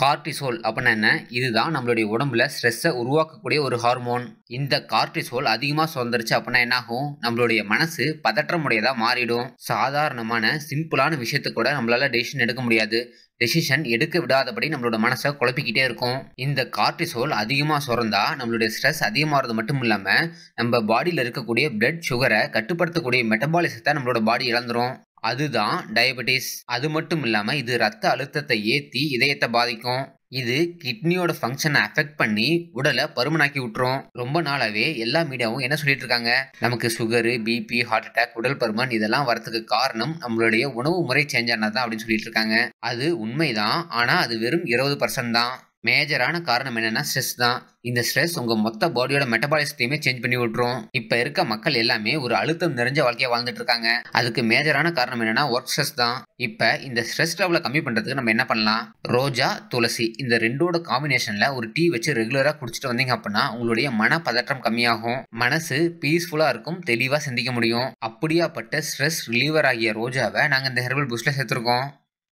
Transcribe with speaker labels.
Speaker 1: cortisol அப்படின்னா என்ன இதுதான் நம்மளுடைய உடம்புல ஸ்ட்ரெஸ்ஸை உருவாக்கக்கூடிய ஒரு ஹார்மோன் இந்த கார்டிசோல் அதிகமாக சுதந்திரிச்சு அப்படின்னா என்னாகும் நம்மளுடைய மனசு பதற்றமுடையதாக மாறிடும் சாதாரணமான சிம்பிளான விஷயத்தை கூட நம்மளால டெசிஷன் எடுக்க முடியாது டெசிஷன் எடுக்க விடாதபடி நம்மளோட மனசை குழப்பிக்கிட்டே இருக்கும் இந்த கார்டிசோல் அதிகமாக சுரந்தா நம்மளுடைய ஸ்ட்ரெஸ் அதிகமாகிறது மட்டும் இல்லாமல் நம்ம பாடியில் இருக்கக்கூடிய பிளட் சுகரை கட்டுப்படுத்தக்கூடிய மெட்டபாலிசத்தை நம்மளோட பாடி இழந்துரும் அதுதான் டயபெட்டிஸ் அது மட்டும் இல்லாமல் இது ரத்த அழுத்தத்தை ஏற்றி இதயத்தை பாதிக்கும் இது கிட்னியோட ஃபங்க்ஷனை அஃபெக்ட் பண்ணி உடலை பருமனாக்கி விட்டுரும் ரொம்ப நாளாவே எல்லா மீடியாவும் என்ன சொல்லிட்டு இருக்காங்க நமக்கு சுகரு பிபி ஹார்ட் அட்டாக் உடல் பருமன் இதெல்லாம் வரதுக்கு காரணம் நம்மளுடைய உணவு முறை சேஞ்ச் ஆனதான் அப்படின்னு சொல்லிட்டு இருக்காங்க அது உண்மைதான் ஆனால் அது வெறும் இருபது பர்சன்ட் தான் மேஜரான காரணம் என்னன்னா ஸ்ட்ரெஸ் தான் இந்த ஸ்ட்ரெஸ் உங்க மொத்த பாடியோட மெட்டபாலிசத்தையுமே சேஞ்ச் பண்ணி விட்டுரும் இப்ப இருக்க மக்கள் எல்லாமே ஒரு அழுத்தம் நிறைஞ்ச வாழ்க்கையை வாழ்ந்துட்டு இருக்காங்க அதுக்கு மேஜரான காரணம் என்னன்னா ஒர்க் ஸ்ட்ரெஸ் தான் இப்ப இந்த ஸ்ட்ரெஸ் லெவலை கம்மி பண்றதுக்கு நம்ம என்ன பண்ணலாம் ரோஜா துளசி இந்த ரெண்டோட காம்பினேஷன்ல ஒரு டீ வச்சு ரெகுலரா குடிச்சிட்டு வந்தீங்க அப்படின்னா உங்களுடைய மன பதற்றம் கம்மியாகும் மனசு பீஸ்ஃபுல்லா இருக்கும் தெளிவா சிந்திக்க முடியும் அப்படியாப்பட்ட ஸ்ட்ரெஸ் ரிலீவர் ஆகிய ரோஜாவை நாங்க இந்த ஹெர்பல் பூஸ்ட்ல சேர்த்திருக்கோம்